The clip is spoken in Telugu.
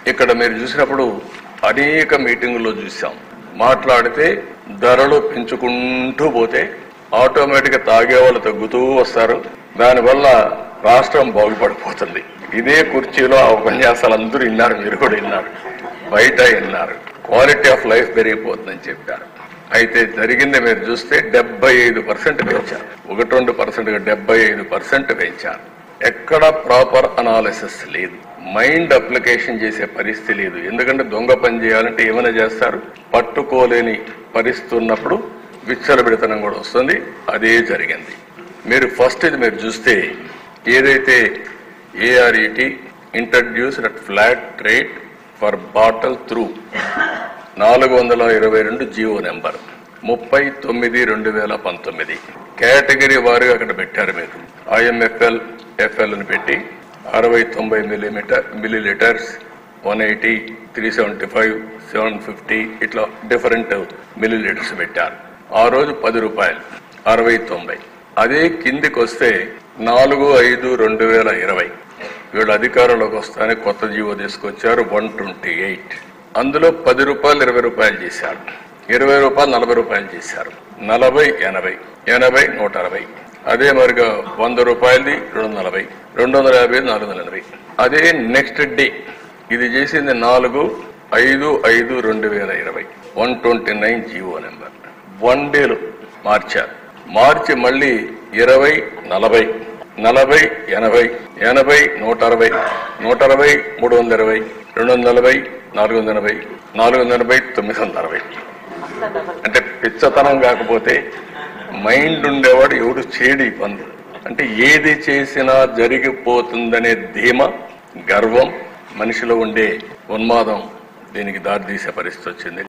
ఇక్కడ మీరు చూసినప్పుడు అనేక మీటింగుల్లో చూసాం మాట్లాడితే ధరలు పెంచుకుంటూ పోతే ఆటోమేటిక్ గా తాగే వాళ్ళు తగ్గుతూ వస్తారు దానివల్ల రాష్ట్రం బాగుపడిపోతుంది ఇదే కుర్చీలో ఆ ఉపన్యాసాలు అందరూ విన్నారు మీరు కూడా విన్నారు బయట విన్నారు క్వాలిటీ ఆఫ్ లైఫ్ పెరిగిపోతుందని చెప్పారు అయితే జరిగింది మీరు చూస్తే డెబ్బై ఐదు పర్సెంట్ పెంచారు ఒకటి రెండు పర్సెంట్ డెబ్బై ఐదు పర్సెంట్ పెంచారు ఎక్కడ ప్రాపర్ అనాలిసిస్ లేదు మైండ్ అప్లికేషన్ చేసే పరిస్థితి లేదు ఎందుకంటే దొంగ పని చేయాలంటే ఏమైనా చేస్తారు పట్టుకోలేని పరిస్థితి ఉన్నప్పుడు విచ్చలబిడతనం కూడా వస్తుంది అదే జరిగింది మీరు ఫస్ట్ ఇది మీరు చూస్తే ఏదైతే ఏఆర్ఈటి introduced at flat rate for bottle through నాలుగు వందల ఇరవై రెండు జీవో నెంబర్ ముప్పై తొమ్మిది రెండు వేల పంతొమ్మిది కేటగిరీ వారుగా అక్కడ పెట్టారు మీరు ఐఎంఎఫ్ఎల్ ఎఫ్ఎల్ అని పెట్టి అరవై తొంభై millimetre millilitres one eighty three seventy five seven fifty ఇట్లా డిఫరెంట్ మిల్లీ లీటర్స్ పెట్టారు ఆ రోజు పది రూపాయలు అరవై తొంభై అదే కిందికి వస్తే నాలుగు ఐదు రెండు వేల ఇరవై వీళ్ళు అధికారంలోకి వస్తానే కొత్త జీవో తీసుకొచ్చారు వన్ ట్వంటీ ఎయిట్ అందులో పది రూపాయలు ఇరవై రూపాయలు చేశారు ఇరవై రూపాయలు నలభై రూపాయలు చేశారు నలభై ఎనభై ఎనభై నూట అరవై అదే మరిగా వంద రూపాయలది రెండు వందల నలభై రెండు వందల యాభై నాలుగు వందల ఎనభై అదే నెక్స్ట్ డే ఇది చేసింది నాలుగు ఐదు ఐదు రెండు వేల ఇరవై one twenty nine GO number one డేలో మార్చారు మార్చి మళ్ళీ ఇరవై నలభై నలభై ఎనభై ఎనభై నూట అరవై నూట అరవై మూడు వందల ఇరవై రెండు వందల నలభై నాలుగు వందల ఎనభై నాలుగు వందల ఎనభై తొమ్మిది వందల అరవై అంటే పిచ్చతనం కాకపోతే మైండ్ ఉండేవాడు ఎవడు చేడి పనులు అంటే ఏది చేసినా జరిగిపోతుందనే ధీమ గర్వం మనిషిలో ఉండే ఉన్మాదం దీనికి దారితీసే పరిస్థితి వచ్చింది